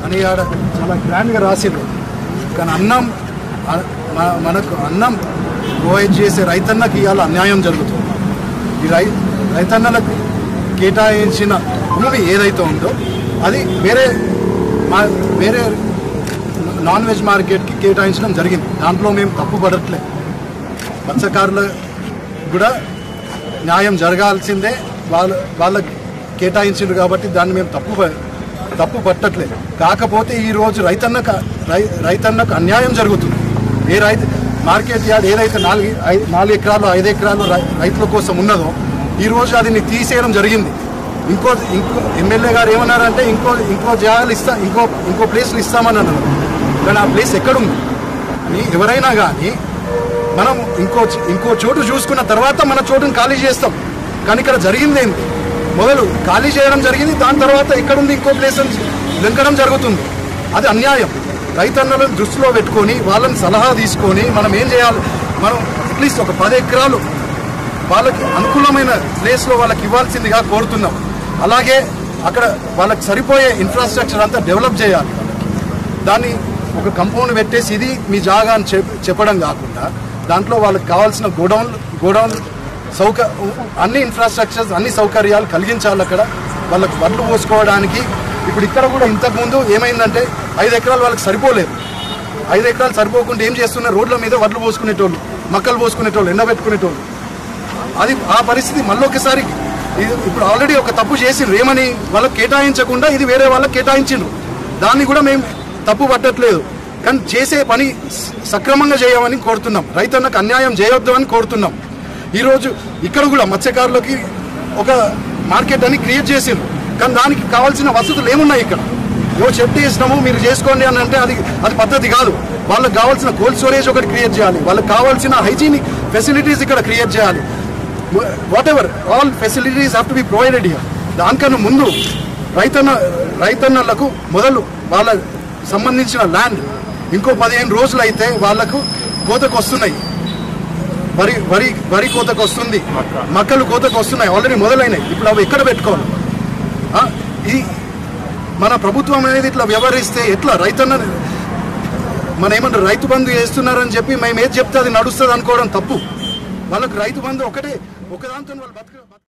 అని ఆడ చాలా గ్రాండ్గా రాసిండ్రు కానీ అన్నం అ- మ- మనకు అన్నం ప్రొవైడ్ చేసే రైతన్నకి ఇవాళ అన్యాయం జరుగుతుంది ఈ రై రైతన్నలకు కేటాయించిన భూమి ఏదైతే ఉందో అది వేరే మా వేరే నాన్ వెజ్ మార్కెట్కి కేటాయించడం జరిగింది దాంట్లో మేము తప్పు పడట్లే మత్స్యకారుల కూడా న్యాయం జరగాల్సిందే వాళ్ళ వాళ్ళకి కేటాయించిండ్రు కాబట్టి దాన్ని మేము తప్పు ప- తప్పు పట్టట్లేదు కాకపోతే ఈ రోజు రైతన్నకు రై రైతన్నకు అన్యాయం జరుగుతుంది ఏ రైతు మార్కెట్ యార్డ్ ఏదైతే నాలుగు ఐ- నాలుగు ఎకరాలు ఐదు ఎకరాలు రై- రైతుల కోసం ఉన్నదో ఈ రోజు అది నీకు తీసేయడం జరిగింది ఇంకో ఇంకో ఎమ్మెల్యే గారు ఏమన్నారంటే ఇంకో ఇంకో జాగాలు ఇస్తా ఇంకో ఇంకో ప్లేస్లు ఇస్తామని అన్నారు కానీ ఆ ప్లేస్ ఎక్కడుంది అని ఎవరైనా కానీ మనం ఇంకో చ- ఇంకో చోటు చూసుకున్న తర్వాత మన చోటును ఖాళీ చేస్తాం కానీ ఇక్కడ జరిగింది ఏంటి మొదలు ఖాళీ చేయడం జరిగింది దాని తర్వాత ఎక్కడుంది ఇంకో ప్లేస్ అని వెంకడం జరుగుతుంది అది అన్యాయం రైతన్నలను దృష్టిలో పెట్టుకొని వాళ్ళని సలహా తీసుకొని మనం ఏం చేయాలి మనం అట్లీస్ట్ ఒక పది ఎకరాలు వాళ్ళకి అనుకూలమైన ప్లేస్లో వాళ్ళకి ఇవ్వాల్సిందిగా కోరుతున్నాం అలాగే అక్కడ వాళ్ళకి సరిపోయే ఇన్ఫ్రాస్ట్రక్చర్ అంతా డెవలప్ చేయాలి దాన్ని ఒక కంపౌండ్ పెట్టేసి ఇది మీ జాగా అని చెప్ చెప్పడం కాకుండా దాంట్లో వాళ్ళకి కావాల్సిన గోడౌన్ గోడౌన్ సౌక అన్ని ఇన్ఫ్రాస్ట్రక్చర్స్ అన్ని సౌకర్యాలు కలిగించాలి అక్కడ వాళ్ళకి వడ్లు పోసుకోవడానికి ఇప్పుడు ఇక్కడ కూడా ఇంతకుముందు ఏమైందంటే ఐదు ఎకరాలు వాళ్ళకి సరిపోలేదు ఐదు ఎకరాలు సరిపోకుండా ఏం చేస్తున్నారు రోడ్ల మీద వడ్లు పోసుకునేటోళ్ళు మక్కలు పోసుకునేటోళ్ళు ఎండబెట్టుకునేటోళ్ళు అది ఆ పరిస్థితి మళ్ళీ ఒకసారి ఇది ఇప్పుడు ఆల్రెడీ ఒక తప్పు చేసిండ్రు ఏమని వాళ్ళకి కేటాయించకుండా ఇది వేరే వాళ్ళకి కేటాయించిండ్రు దాన్ని కూడా మేము తప్పు పట్టట్లేదు కానీ చేసే పని స- సక్రమంగా చేయమని కోరుతున్నాం రైతన్నకు అన్యాయం చేయొద్దు అని కోరుతున్నాం ఈరోజు ఇక్కడ కూడా మత్స్యకారులకి ఒక మార్కెట్ అని క్రియేట్ చేసిండ్రు కానీ దానికి కావాల్సిన వసతులు ఏమున్నాయి ఇక్కడ ఏవో చెట్టు వేసినాము మీరు చేసుకోండి అని అంటే అది అది పద్ధతి కాదు వాళ్ళకి కావాల్సిన కోల్డ్ స్టోరేజ్ ఒకటి క్రియేట్ చేయాలి వాళ్ళకి కావాల్సిన హైజీనిక్ ఫెసిలిటీస్ ఇక్కడ క్రియేట్ చేయాలి whatever all facilities have to be provided here దానికన్నా ముందు రైతన్న రైతన్నలకు మొదలు వాళ్ళ సంబంధించిన ల్యాండ్ ఇంకో పదిహేను రోజులు అయితే వాళ్లకు కోతకు వస్తున్నాయి వరి వరి వరి కోతకు వస్తుంది మక్కలు కోతకు వస్తున్నాయి ఆల్రెడీ మొదలైనాయి ఇప్పుడు అవి ఎక్కడ పెట్టుకోవాలి ఆ, ఈ మన ప్రభుత్వం అనేది ఇట్లా వ్యవహరిస్తే ఎట్లా రైతన్న మన ఏమన్నా రైతు బంధు చేస్తున్నారని చెప్పి మేము ఏది చెప్తే అది నడుస్తుంది అనుకోవడం తప్పు వాళ్ళకి రైతు బంధు ఒకటే ఒకదాంతో వాళ్ళు బతక